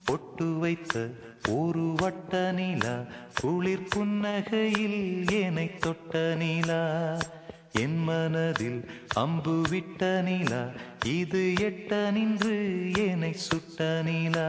பொட்டு வைத்த ஒரு வட்ட நிலா குளிர் புன்னகையில் ஏனை தொட்ட நிலா என் மனதில் அம்பு விட்ட நிலா இது எட்ட நின்று ஏனை சுட்ட நிலா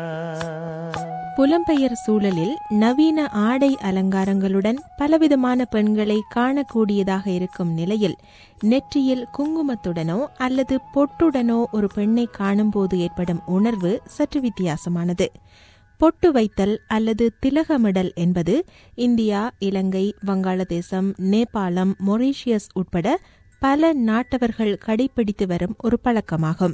புலம்பெயர் சூழலில் நவீன ஆடை அலங்காரங்களுடன் பலவிதமான பெண்களை காணக்கூடியதாக இருக்கும் நிலையில் நெற்றியில் குங்குமத்துடனோ அல்லது பொட்டுடனோ ஒரு பெண்ணை காணும்போது ஏற்படும் உணர்வு சற்று வித்தியாசமானது பொட்டு வைத்தல் அல்லது திலகமிடல் என்பது இந்தியா இலங்கை வங்காளதேசம் நேபாளம் மொரீஷியஸ் உட்பட பல நாட்டவர்கள் கடைபிடித்து வரும் ஒரு பழக்கமாகும்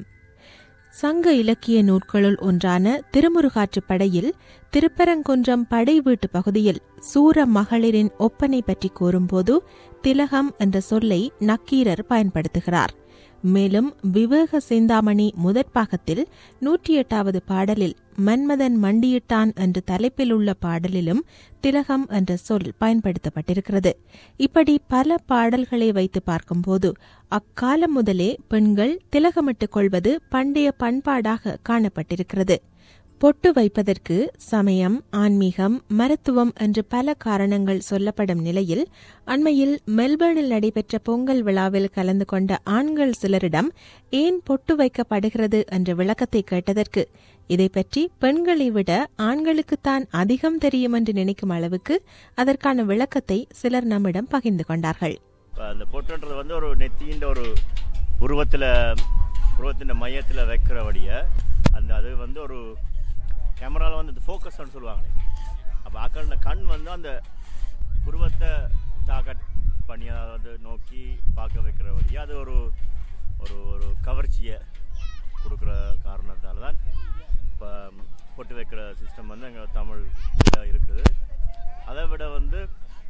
சங்க இலக்கிய நூல்களுள் ஒன்றான திருமுருகாற்றுப் படையில் திருப்பரங்குன்றம் படை வீட்டு பகுதியில் சூர மகளிரின் ஒப்பனை பற்றி கூறும்போது திலகம் என்ற சொல்லை நக்கீரர் பயன்படுத்துகிறார் மேலும் விவேக சிந்தாமணி முதற் பாகத்தில் நூற்றி எட்டாவது பாடலில் மன்மதன் மண்டியிட்டான் என்ற தலைப்பில் உள்ள பாடலிலும் திலகம் என்ற சொல் பயன்படுத்தப்பட்டிருக்கிறது இப்படி பல பாடல்களை வைத்து பார்க்கும்போது அக்காலம் முதலே பெண்கள் திலகமிட்டுக் கொள்வது பண்டைய பண்பாடாக காணப்பட்டிருக்கிறது பொட்டு வைப்பதற்கு சமயம் ஆன்மீகம் மருத்துவம் என்று பல காரணங்கள் சொல்லப்படும் நிலையில் அண்மையில் மெல்பர்னில் நடைபெற்ற பொங்கல் விழாவில் கலந்து கொண்ட ஆண்கள் சிலரிடம் ஏன் பொட்டு வைக்கப்படுகிறது என்ற விளக்கத்தை கேட்டதற்கு இதை பற்றி பெண்களை விட ஆண்களுக்குத்தான் அதிகம் தெரியும் என்று நினைக்கும் அளவுக்கு அதற்கான விளக்கத்தை சிலர் நம்மிடம் பகிர்ந்து கொண்டார்கள் இப்போ அந்த பொட்டுன்றது வந்து ஒரு நெத்தின்ற ஒரு உருவத்தில் உருவத்தின் மையத்தில் வைக்கிறபடிய அந்த அது வந்து ஒரு கேமராவில் வந்து ஃபோக்கஸ்ன்னு சொல்லுவாங்களே அப்போ ஆக்களோட கண் வந்து அந்த உருவத்தை டார்கெட் பண்ணி அதை வந்து நோக்கி பார்க்க வைக்கிறபடியா அது ஒரு ஒரு ஒரு கவர்ச்சியை கொடுக்குற காரணத்தால் தான் இப்போ பொட்டு வைக்கிற சிஸ்டம் வந்து எங்கள் தமிழ் இதில் இருக்குது அதை விட வந்து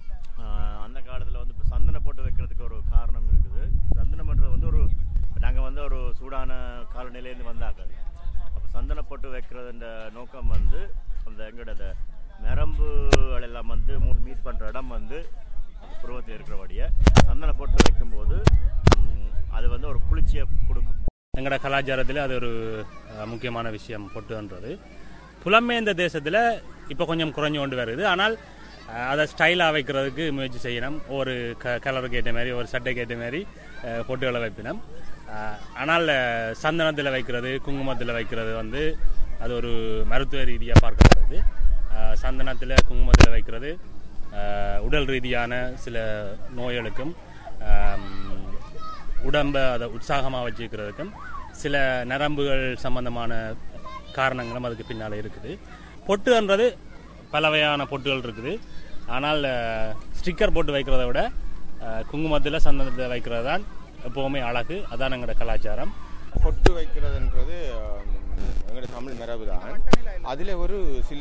ஆஹ், அந்த காலத்தில் வந்து இப்போ சந்தன போட்டு வைக்கிறதுக்கு ஒரு காரணம் இருக்குது சந்தனம்ன்றது வந்து ஒரு நாங்கள் வந்து ஒரு சூடான காலநிலையிலேருந்து வந்தாக்கள் அப்போ சந்தன போட்டு வைக்கிறதுன்ற நோக்கம் வந்து அந்த எங்களோட அந்த நரம்புகள் எல்லாம் வந்து மீட் பண்ணுற இடம் வந்து அந்த புருவத்தில் இருக்கிறபடியே சந்தன போட்டு வைக்கும்போது ம், அது வந்து ஒரு குளிர்ச்சியை கொடுக்கும் எங்களோட கலாச்சாரத்தில் அது ஒரு அஹ், முக்கியமான விஷயம் பொட்டுன்றது புலம்பெயர்ந்த தேசத்தில் இப்போ கொஞ்சம் குறைஞ்சு கொண்டு வருது ஆனால் அஹ், அதை ஸ்டைலாக வைக்கிறதுக்கு முயற்சி செய்யணும் ஒரு க கலருக்கு ஏற்ற மாதிரி ஒரு சட்டைக்கு ஏற்ற மாதிரி அஹ், பொட்டுகளை வைப்பினோம் அஹ், ஆனால் அஹ், சந்தனத்தில் வைக்கிறது குங்குமத்தில் வைக்கிறது வந்து அது ஒரு மருத்துவ ரீதியாக பார்க்கப்படுது சந்தனத்தில் குங்குமத்தில் வைக்கிறது அஹ், உடல் ரீதியான சில நோய்களுக்கும் ஆம், உடம்பை அதை உற்சாகமாக வச்சுக்கிறதுக்கும் சில நரம்புகள் சம்பந்தமான காரணங்களும் அதுக்கு பின்னால் இருக்குது பொட்டுன்றது பல வகையான பொட்டுகள் இருக்குது ஆனால் ஸ்டிக்கர் போட்டு வைக்கிறத விட குங்குமத்தில் சந்தனத்தில் வைக்கிறது தான் எப்போவுமே அழகு அதான் எங்களோட கலாச்சாரம் பொட்டு வைக்கிறதுன்றது ஆம், எங்களுடைய தமிழ் மரபு தான் அதில் ஒரு சில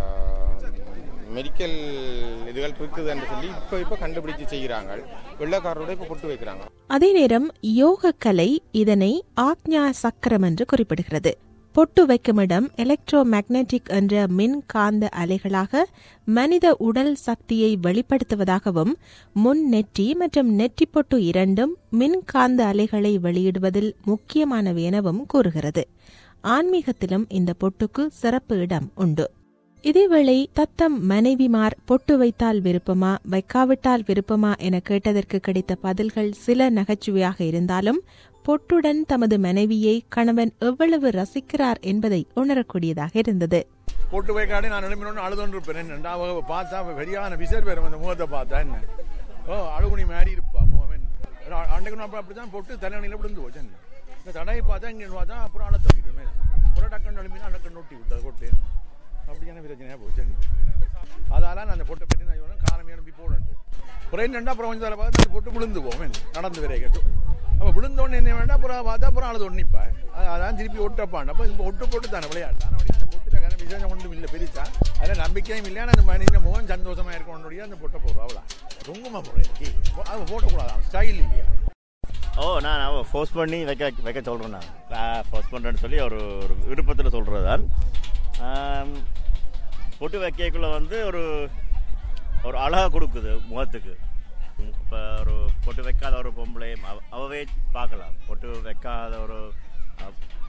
மெடிக்கல் இதுகள் இருக்குது என்று சொல்லி இப்போ இப்போ கண்டுபிடிச்சு செய்கிறாங்க வெள்ளக்காரரோட இப்போ பொட்டு வைக்கிறாங்க அதே நேரம் யோக கலை இதனை ஆக்ஞா சக்கரம் என்று குறிப்பிடுகிறது பொட்டு வைக்குமிடம் எலக்ட்ரோ மேக்னெட்டிக் என்ற மின் காந்த அலைகளாக மனித உடல் சக்தியை வெளிப்படுத்துவதாகவும் முன் நெற்றி மற்றும் நெற்றி பொட்டு இரண்டும் மின் காந்த அலைகளை வெளியிடுவதில் முக்கியமானவை எனவும் கூறுகிறது ஆன்மீகத்திலும் இந்த பொட்டுக்கு சிறப்பு இடம் உண்டு இதேவேளை தத்தம் மனைவிமார் பொட்டு வைத்தால் விருப்பமா வைக்காவிட்டால் விருப்பமா என கேட்டதற்கு கிடைத்த பதில்கள் சில நகைச்சுவையாக இருந்தாலும் பொட்டுடன் தமது மனைவியை கணவன் எவ்வளவு ரசிக்கிறார் என்பதை உணரக்கூடியதாக இருந்தது போட்டு வைக்காடி நான் எழுப்பினோன்னு அழுதுன்னு இருப்பேன் என்ன அவ பார்த்தா அவ பெரியான விசர் பேர் அந்த முகத்தை பார்த்தா என்ன ஓ அழுகுனி மாறி இருப்பா முகமன் அன்றைக்கு நான் அப்படித்தான் போட்டு தலைவணியில் விழுந்து போச்சு என்ன. இந்த தடையை பார்த்தா இங்கே பார்த்தா அப்புறம் அழ தங்கிட்டு ஒரு டக்குன்னு எழுப்பினா அடக்கு நொட்டி விட்டது கொட்டு அப்படியான பிரச்சனையாக போச்சு என்ன. அதால நான் அந்த பொட்டை பற்றி நான் இவனும் காரமே எழுப்பி போடண்டு அப்புறம் என்னண்டா அப்புறம் கொஞ்சம் தலை பார்த்து அந்த பொட்டு விழுந்து போவேன் நடந்து விரை கேட்டு அப்போ விழுந்தோன்னு என்ன வேண்டாம் அப்புறம் பார்த்தா அப்புறம் அழுது ஒன்னிப்பா அதான் திருப்பி ஒட்டப்பான் அப்போ இப்போ ஒட்டு போட்டு தானே விளையாட்டு ஆனால் அந்த பொட்டில் கன விசேஷம் ஒன்றும் இல்லை பெருசா அதில் நம்பிக்கையும் இல்லை ஆனால் அந்த மனித முகம் சந்தோஷமா இருக்கணுடைய அந்த பொட்டை போடுறோம் அவ்வளோ குங்குமம் போடுறேன் அது போட்டக்கூடாது அவன் ஸ்டைல் இல்லையா ஓ நான் அவன் ஃபோர்ஸ் பண்ணி வைக்க வைக்க சொல்கிறேன் நான் ஃபோர்ஸ் பண்ணுறேன்னு சொல்லி ஒரு ஒரு விருப்பத்தில் சொல்கிறது தான் ஆம், பொட்டு வைக்கக்குள்ள வந்து ஒரு ஒரு அழகை கொடுக்குது முகத்துக்கு இப்போ ஒரு பொட்டு வைக்காத ஒரு பொம்பளை அவ- அவவே பார்க்கலாம் பொட்டு வைக்காத ஒரு அஹ்,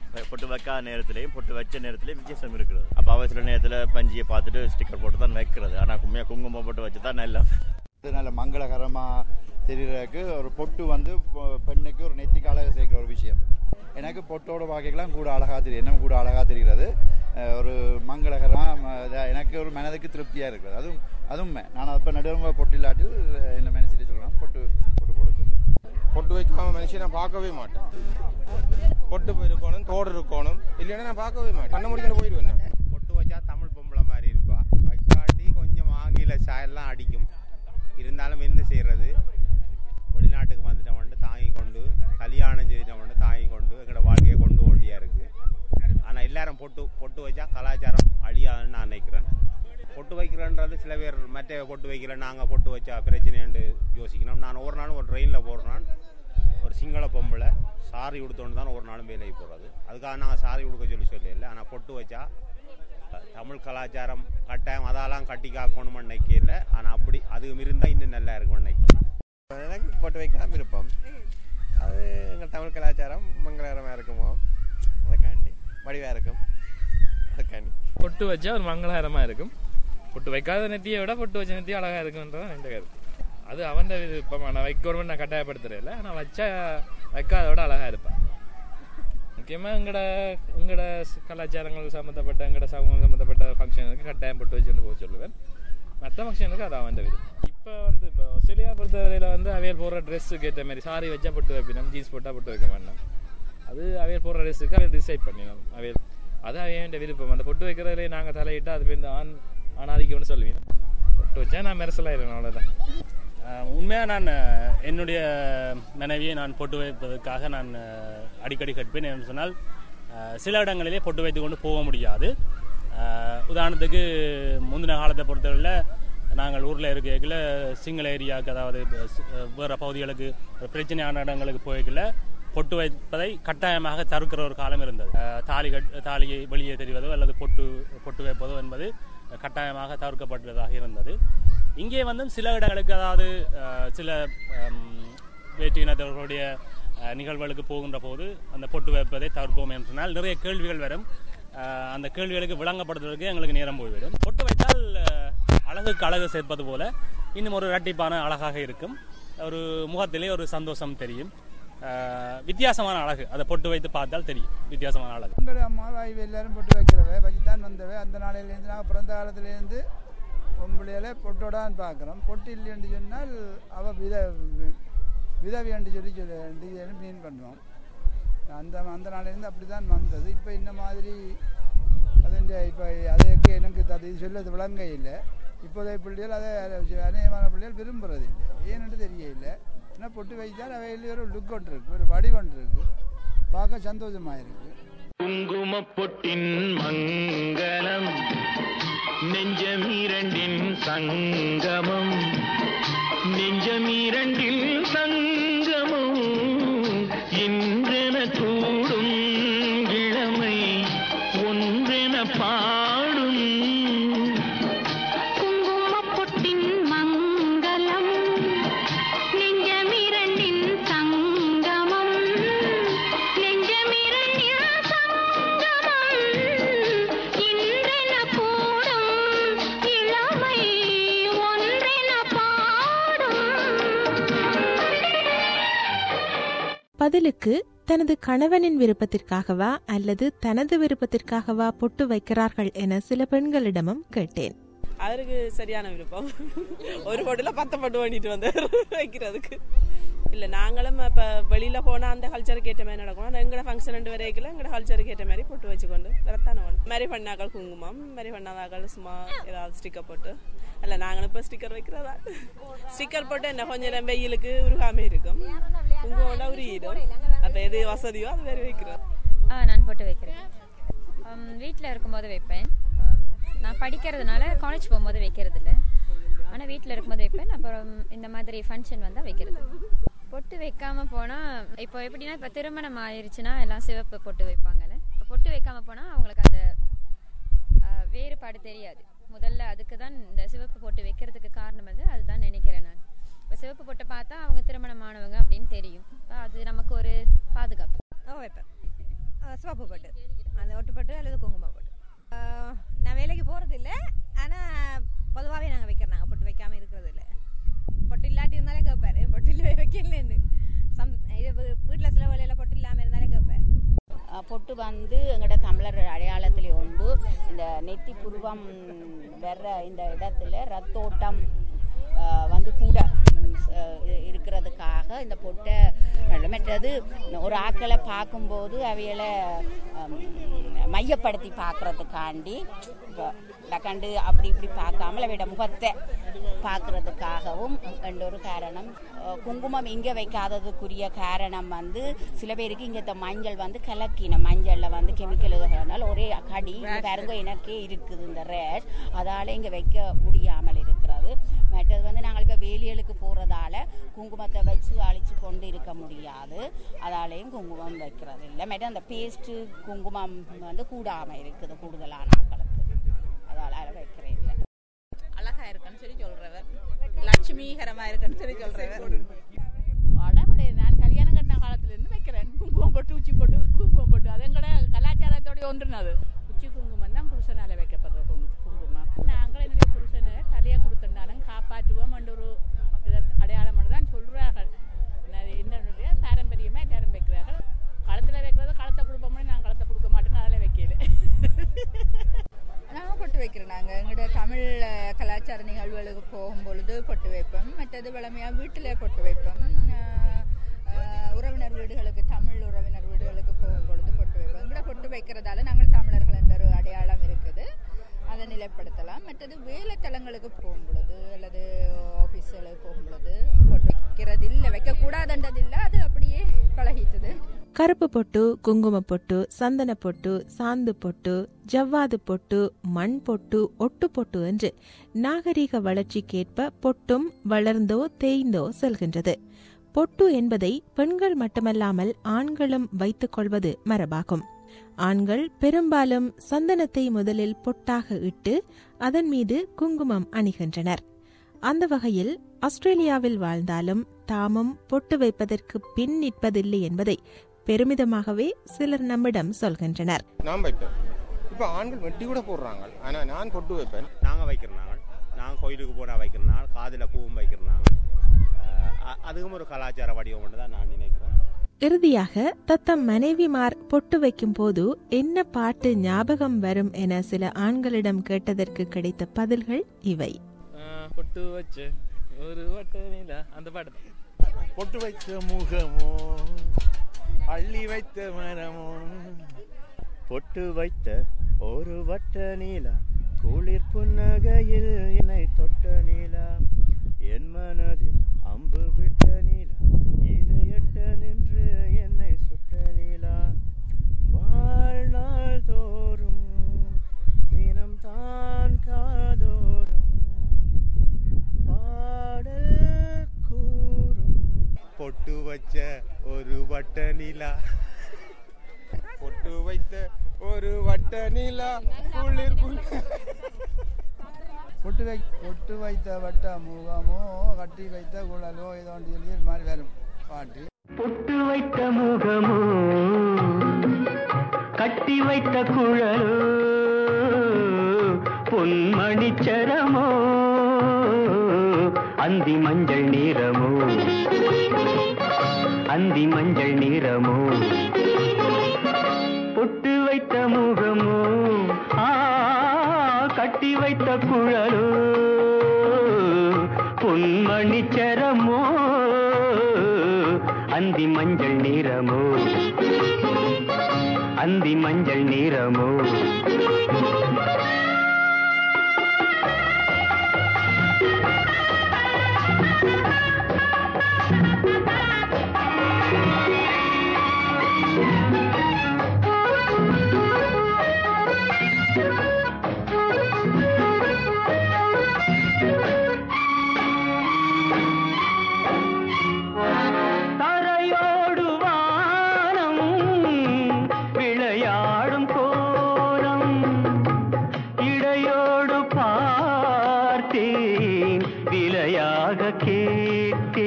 பொட்டு வைக்காத நேரத்திலையும் பொட்டு வச்ச நேரத்திலையும் வித்தியாசம் இருக்கிறது அப்போ அவ சில நேரத்தில் பஞ்சியை பார்த்துட்டு ஸ்டிக்கர் போட்டு தான் வைக்கிறது ஆனால் உண்மையாக குங்குமம் போட்டு வச்சு தான் நல்லா இது நல்ல மங்களகரமாக தெரியறதுக்கு ஒரு பொட்டு வந்து பொ- பெண்ணுக்கு ஒரு நெத்திக்கு அழகு சேர்க்கிற ஒரு விஷயம் எனக்கு பொட்டோட வகைகள்லாம் கூட அழகாக தெரியும் என்ன கூட அழகாக தெரிகிறது அஹ் ஒரு மங்களகரமாக எனக்கு ஒரு மனதுக்கு திருப்தியாக இருக்குது அதுவும் அதுவும் நான் அப்போ நடுவங்க பொட்டு இல்லாட்டில் என்ன மனசில் சொல்லலாம் பொட்டு பொட்டு போட சொல்லு பொட்டு வைக்காம மனுஷன் நான் பார்க்கவே மாட்டேன் பொட்டு இருக்கணும் தோடு இருக்கணும் இல்லைன்னா நான் பார்க்கவே மாட்டேன் கண்ண முடிக்கணும் போயிடுவேன் நான். பொட்டு வச்சா தமிழ் பொம்பளை மாதிரி இருப்பா வைக்காட்டி கொஞ்சம் ஆங்கில சாயல்லாம் அடிக்கும் இருந்தாலும் என்ன செய்யறது வெளிநாட்டுக்கு வந்துட்டவன்ட்டு தாங்கி கொண்டு கல்யாணம் செய்தவன்ட்டு தாங்கி கொண்டு எங்களோட வாழ்க்கையை கொண்டு ஓண்டியா இருக்கு ஆனால் எல்லாரும் பொட்டு பொட்டு வச்சா கலாச்சாரம் அழியாதுன்னு நான் நினைக்கிறேன் பொட்டு வைக்கிறேன்றது சில பேர் மற்ற பொட்டு வைக்கல நாங்கள் பொட்டு வச்சா பிரச்சனைன்னு யோசிக்கணும் நான் ஒரு நாளும் ஒரு ட்ரெயினில் போடுறேன் ஒரு சிங்கள பொம்பளை சாரி உடுத்தோன்னு தான் ஒரு நாளும் வேலைக்கு போகிறது அதுக்காக நாங்கள் சாரி உடுக்க சொல்லி சொல்லல ஆனால் பொட்டு வச்சா அஹ், தமிழ் கலாச்சாரம் கட்டாயம் அதெல்லாம் கட்டி காக்கணும்னு நினைக்கல ஆனால் அப்படி அது இருந்தால் இன்னும் நல்லா இருக்கும் நினைக்கிறேன் எனக்கு போட்டு வைக்கலாம் விருப்பம் அது எங்கள் தமிழ் கலாச்சாரம் மங்களகரமாக இருக்குமோ அதுக்காண்டி வடிவாக இருக்கும் அதுக்காண்டி பொட்டு வச்சா ஒரு மங்களகரமாக இருக்கும் பொட்டு வைக்காத நெத்தியை விட பொட்டு வச்ச நெத்தி அழகாக இருக்குன்றதான் என் கருத்து அது அவன் விருப்பம் நான் வைக்கணும்னு நான் கட்டாயப்படுத்துறதில்ல ஆனால் வச்சா வைக்காத விட அழகாக இருப்பான் முக்கியமாக எங்களோட எங்களோட கலாச்சாரங்கள் சம்மந்தப்பட்ட எங்களோட சமூகம் சம்மந்தப்பட்ட ஃபங்க்ஷனுக்கு கட்டாயம் பொட்டு வச்சுட்டு போக சொல்லுவேன் மற்ற ஃபங்க்ஷனுக்கு அது அவன் விருப்பம் இப்போ வந்து இப்போ ஆஸ்திரேலியா பொறுத்தவரையில் வந்து அவையல் போடுற ட்ரெஸ்ஸுக்கு ஏற்ற மாதிரி சாரி வச்சா பொட்டு வைப்பினோம் ஜீன்ஸ் போட்டால் பொட்டு வைக்க மாட்டோம் அது அவையல் போடுற ட்ரெஸ்ஸுக்கு அவையல் டிசைட் பண்ணினோம் அவையல் அது அவையன் விருப்பம் அந்த பொட்டு வைக்கிறதுலே நாங்கள் தலையிட்டு அது பேருந்து ஆண் ஆணாதிக்கம்னு சொல்லுவீங்க பொட்டு வச்சா நான் மெரசலாயிரும் அவ்வளோதான் உண்மையாக நான் அஹ், என்னுடைய மனைவியை நான் பொட்டு வைப்பதற்காக நான் அஹ், அடிக்கடி கற்பேன் என்று சொன்னால் அஹ், சில இடங்களிலே பொட்டு வைத்து கொண்டு போக முடியாது அஹ், உதாரணத்துக்கு முந்தின காலத்தை பொறுத்தவரையில் நாங்கள் ஊரில் இருக்கையில் சிங்கள ஏரியாவுக்கு அதாவது சி- வேறு பகுதிகளுக்கு ஒரு பிரச்சனையான இடங்களுக்கு போய்க்கல பொட்டு வைப்பதை கட்டாயமாக தடுக்கிற ஒரு காலம் இருந்தது அஹ், தாலி கட் தாலியை வெளியே தெரிவதோ அல்லது பொட்டு பொட்டு வைப்பதோ என்பது கட்டாயமாக தவிர்க்கப்பட்டதாக இருந்தது இங்கே வந்து சில இடங்களுக்கு அதாவது அஹ், சில ஹம், வேற்று இனத்தவர்களுடைய அஹ், நிகழ்வுகளுக்கு போகின்ற போது அந்த பொட்டு வைப்பதை தவிர்ப்போம் என்று சொன்னால் நிறைய கேள்விகள் வரும் அஹ், அந்த கேள்விகளுக்கு விளங்கப்படுத்துவதற்கு எங்களுக்கு நேரம் போய்விடும் பொட்டு வைத்தால் அஹ், அழகுக்கு அழகு சேர்ப்பது போல இன்னும் ஒரு இரட்டிப்பான அழகாக இருக்கும் ஒரு முகத்திலே ஒரு சந்தோஷம் தெரியும் அஹ், வித்தியாசமான அழகு அதை பொட்டு வைத்து பார்த்தால் தெரியும் வித்தியாசமான அழகு எங்களுடைய அம்மா வாய்வு எல்லாரும் பொட்டு வைக்கிறவ வச்சு தான் வந்தவ அந்த நாளையிலேருந்து நாங்கள் பிறந்த காலத்துலேருந்து பொம்பளையில பொட்டோடான்னு பார்க்குறோம் பொட்டு இல்லைன்னு சொன்னால் அவள் வித விதவியன்று சொல்லி சொல்லி மீன் பண்ணுவோம் அந்த அந்த நாளையிலேருந்து அப்படி தான் வந்தது இப்போ இந்த மாதிரி அதுண்ட இப்போ அதுக்கு எனக்கு அது சொல்லது விளங்க இல்லை இப்போதைய பிள்ளைகள் அதை அநேகமான பிள்ளைகள் விரும்புறதில்லை ஏன்னு தெரியல ஆனால் பொட்டு வைத்தால் அவையில் ஒரு லுக் ஒன்று இருக்குது ஒரு வடிவொன்று இருக்குது பார்க்க சந்தோஷமாக இருக்குது குங்கும பொட்டின் மங்களம் நெஞ்சம் இரண்டின் சங்கமம் நெஞ்சம் இரண்டில் சங்கமம் இன்றென கூடும் இளமை ஒன்றென பாடும் குங்குமப்பொட்டின் மங்களம் நெஞ்சமிரண்டின் சங்கமம் நெஞ்சமிரண்டின் சங்கமம் இன்றென கூடும் இளமை ஒன்றென பாடும் பதிலுக்கு தனது கணவனின் விருப்பத்திற்காகவா அல்லது தனது விருப்பத்திற்காகவா பொட்டு வைக்கிறார்கள் என சில பெண்களிடமும் கேட்டேன் அவருக்கு சரியான விருப்பம் ஒரு பொட்டுல பத்து பொட்டு பண்ணிட்டு வந்தார் வைக்கிறதுக்கு இல்ல நாங்களும் இப்ப வெளியில போனா அந்த கல்ச்சருக்கு ஏற்ற மாதிரி நடக்கும் ஆனா எங்கட ஃபங்க்ஷன் ரெண்டு வரைக்கும் எங்கட கல்ச்சருக்கு ஏற்ற மாதிரி பொட்டு வச்சுக்கொண்டு வரத்தானே வேணும் மேரி பண்ணாக்கள் குங்குமம் மேரி பண்ணாதாக்கள் சும்மா ஏதாவது ஸ்டிக்கர் போட்டு இல்ல நாங்களும் இப்ப ஸ்டிக்கர் வைக்கிறதா ஸ்டிக்கர் போட்டு என்ன கொஞ்ச நேரம் வெயிலுக்கு உருகாம இருக்கும் குங்குமம்னா உருகிடும் அப்ப எது வசதியோ அது மாதிரி வைக்கிறோம் ஆ நான் போட்டு வைக்கிறேன் வீட்டில் இருக்கும்போது வைப்பேன் ஆம், நான் படிக்கிறதுனால காலேஜ் போகும்போது வைக்கிறது இல்லை ஆனால் வீட்டில் இருக்கும்போது வைப்பேன் அப்புறம் இந்த மாதிரி ஃபங்க்ஷன் வந்தால் வைக்கிறது பொட்டு வைக்காம போனால் இப்போ எப்படின்னா இப்போ திருமணம் ஆயிருச்சுன்னா எல்லாம் சிவப்பு பொட்டு வைப்பாங்கல்ல இப்போ பொட்டு வைக்காம போனால் அவங்களுக்கு அந்த ஆ, வேறுபாடு தெரியாது முதல்ல அதுக்கு தான் இந்த சிவப்பு பொட்டு வைக்கிறதுக்கு காரணம் வந்து அதுதான் நினைக்கிறேன் நான் இப்போ சிவப்பு பொட்டை பார்த்தா அவங்க திருமணமானவங்க அப்படின்னு தெரியும் அப்ப அது நமக்கு ஒரு பாதுகாப்பு வைப்பேன் அஹ், சிவப்பு பட்டு அந்த ஒட்டுப்பட்டு அல்லது குங்கும பட்டு அஹ், நான் வேலைக்கு போகிறது இல்லை ஆனால் பொதுவாகவே நாங்கள் வைக்கிறோம் நாங்கள் பொட்டு வைக்காமல் இருக்கிறது இல்லை பொட்டு இல்லாட்டி இருந்தாலே கேட்பாரு பொட்டு இல்லை வைக்கலன்னு சம் இது வீட்டில் சில வேலையில் பொட்டு இல்லாமல் இருந்தாலே கேட்பார் அஹ் பொட்டு வந்து எங்களோட தமிழர் அடையாளத்திலே உண்டு இந்த நெத்தி புருவம் வர்ற இந்த இடத்துல ரத்தோட்டம் அஹ், வந்து கூட ம், ச- இ- இருக்கிறதுக்காக இந்த பொட்டை மற்றது ஒரு ஆக்களை பார்க்கும்போது அவைகளை அம், மையப்படுத்தி பார்க்கறதுக்காண்டி இப்போ கண்டு அப்படி இப்படி பார்க்காமல் அவையோட முகத்தை பார்க்கறதுக்காகவும் என்ற ஒரு காரணம் அஹ், குங்குமம் இங்கே வைக்காததுக்குரிய காரணம் வந்து சில பேருக்கு இங்கே இந்த மஞ்சள் வந்து கலக்கின மஞ்சளில் வந்து கெமிக்கல் இதனால் ஒரே கடி இங்க பாருங்க எனக்கே இருக்குது இந்த ரேஷ் அதால் இங்கே வைக்க முடியாமல் இருக்கிறது மற்றது வந்து நாங்கள் இப்போ வேலியலுக்கு போகிறதால குங்குமத்தை வச்சு அழிச்சு கொண்டு இருக்க முடியாது அதாலேயும் குங்குமம் வைக்கிறது இல்லை மற்ற அந்த பேஸ்ட்டு குங்குமம் வந்து கூடாமல் இருக்குது கூடுதலான ஆக்களுக்கு அதால் வைக்கிறேன் இல்லை அழகா இருக்குன்னு சொல்லி சொல்றவர் லட்சுமிகரமா இருக்குன்னு சொல்லி சொல்றவர் உடம்புல நான் கல்யாணம் கட்டின காலத்துல இருந்து வைக்கிறேன் குங்குமம் போட்டு உச்சி போட்டு குங்குமம் போட்டு அது எங்கட கலாச்சாரத்தோட ஒன்றுனது உச்சி குங்குமம் தான் புருஷனால வைக்கப்படுற குங்கு- குங்குமம் நாங்கள் என்னுடைய புருஷனை தலையை கொடுத்துட்டாலும் காப்பாற்றுவோம் என்ற ஒரு இதை அடையாளம் தான் சொல்றார்கள் நான் என்னுடைய பாரம்பரியமா எல்லாரும் வைக்கிறார்கள் களத்துல வைக்கிறது களத்தை கொடுப்போம்னு நான் களத்தை கொடுக்க மாட்டேன்னு அதில் வைக்கல நாங்கள் பொட்டு வைக்கிறோம் நாங்கள் எங்களோட தமிழ் அஹ், கலாச்சார நிகழ்வுகளுக்கு போகும் பொழுது பொட்டு வைப்போம் மற்றது வளமையாக வீட்டில் பொட்டு வைப்போம் அஹ், அஹ், உறவினர் வீடுகளுக்கு தமிழ் உறவினர் வீடுகளுக்கு போகும் பொழுது பொட்டு வைப்போம் எங்களோட பொட்டு வைக்கிறதால நாங்கள் தமிழர்கள் என்ற ஒரு அடையாளம் இருக்குது அதை நிலைப்படுத்தலாம் மற்றது வேலைத்தலங்களுக்கு போகும் பொழுது அல்லது ஆஃபீஸுகளுக்கு போகும் பொழுது பொட்டு வைக்கிறது இல்லை வைக்கக்கூடாதுன்றது இல்லை அது அப்படியே பழகிட்டுது கருப்பு பொட்டு குங்கும பொட்டு சந்தன பொட்டு சாந்து பொட்டு ஜவ்வாது பொட்டு மண் பொட்டு ஒட்டு பொட்டு என்று நாகரிக வளர்ச்சிக்கேற்ப பொட்டும் வளர்ந்தோ தேய்ந்தோ செல்கின்றது பொட்டு என்பதை பெண்கள் மட்டுமல்லாமல் ஆண்களும் வைத்துக் கொள்வது மரபாகும் ஆண்கள் பெரும்பாலும் சந்தனத்தை முதலில் பொட்டாக இட்டு அதன் மீது குங்குமம் அணிகின்றனர் அந்த வகையில் ஆஸ்திரேலியாவில் வாழ்ந்தாலும் தாமும் பொட்டு வைப்பதற்கு பின் நிற்பதில்லை என்பதை பெருமிதமாகவே சிலர் நம்மிடம் சொல்கின்றனர் நான் வைப்பேன் இப்போ ஆண்கள் வெட்டி கூட போடுறாங்க ஆனால் நான் பொட்டு வைப்பேன் நாங்கள் வைக்கிறோம் நாங்கள் நாங்கள் கோயிலுக்கு போனால் வைக்கிறோம் நாங்கள் காதில் பூவும் வைக்கிறோம் நாங்கள் அஹ் அதுவும் ஒரு கலாச்சார வடிவம் தான் நான் நினைக்கிறேன் இறுதியாக தத்தம் மனைவிமார் பொட்டு வைக்கும் போது என்ன பாட்டு ஞாபகம் வரும் என சில ஆண்களிடம் கேட்டதற்கு கிடைத்த பதில்கள் இவை பொட்டு வச்சு ஒரு வட்ட நீல அந்த பாட்டு தான். பொட்டு வைத்த முகமோ அள்ளி வைத்த மரமோ பொட்டு வைத்த ஒரு வட்ட நீலா குளிர் புன்னகையில் என்னை தொட்ட நீலா என் மனதில் அம்பு விட்ட நீலா இது எட்ட நின்று என்னை சுட்ட நீலா வாழ்நாள் தோறும் தினம் தான் காதோறும் பாடல் கூறும் பொட்டு வச்ச ஒரு வட்ட நிலா பொட்டு வைத்த ஒரு வட்ட நிலா குளிர் புன்ன- பொட்டு வை பொட்டு வைத்த வட்ட முகமோ கட்டி வைத்த குழலோ ஏதோ ஒன்று சொல்லி இது மாதிரி வரும் பாட்டு பொட்டு வைத்த முகமோ கட்டி வைத்த குழலோ பொன்மணிச்சரமோ அந்தி மஞ்சள் நிறமோ அந்தி மஞ்சள் நிறமோ பொட்டு வைத்த முகமோ ஆ கட்டி வைத்த குழலோ பொன்மணிச்சரமோ அந்தி மஞ்சள் நிறமோ அந்தி மஞ்சள் நிறமோ தரையோடு வானம் விளையாடும் கோலம் இடையோடு பார்த்தேன் விலையாக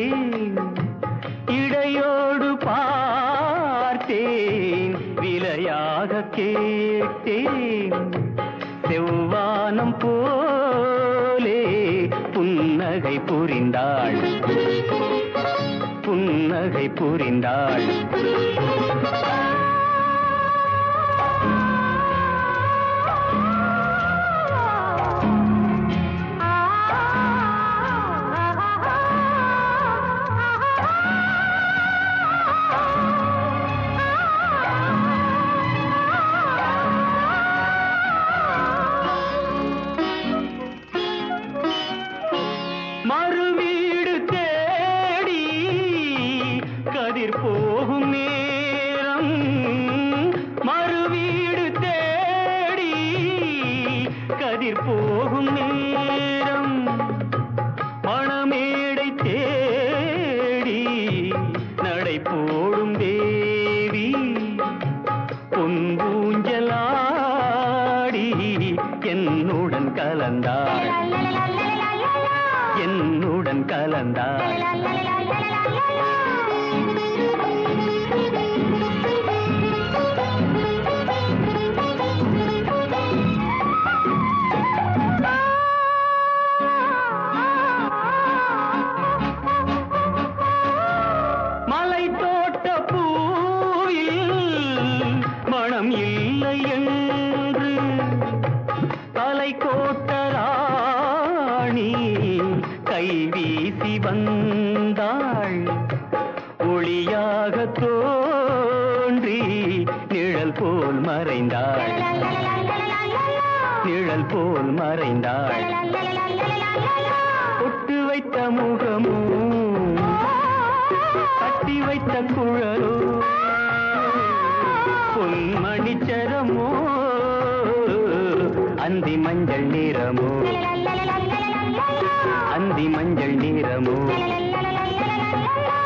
கேட்டேன் இடையோடு பார்த்தேன் விலையாக கேட்டேன் செவ்வானம் போலே புன்னகை புரிந்தாள் புன்னகை புரிந்தாள் மறுவீடு தேடி கதிர் போகும் நேரம் மறுவீடு தேடி கதிர் போகும் நேரம் மணமேடை தேடி நடை போடும் தேவி பொன்பூஞ்சலாடி என்னுடன் கலந்தாள் என்னுடன் கலந்தாள் மலை தோட்ட பூவில் மனம் இல்லை என்று தலை கோட்ட ராணி கை வீசி வந்தாள் ஒளியாக தோன்றி நிழல் போல் மறைந்தாள் நிழல் போல் மறைந்தாள் பொட்டு வைத்த முகமோ கட்டி வைத்த குழலோ பொன்மணிச்சரமோ அந்தி மஞ்சள் நிறமோ அந்தி மஞ்சள் நிறமோ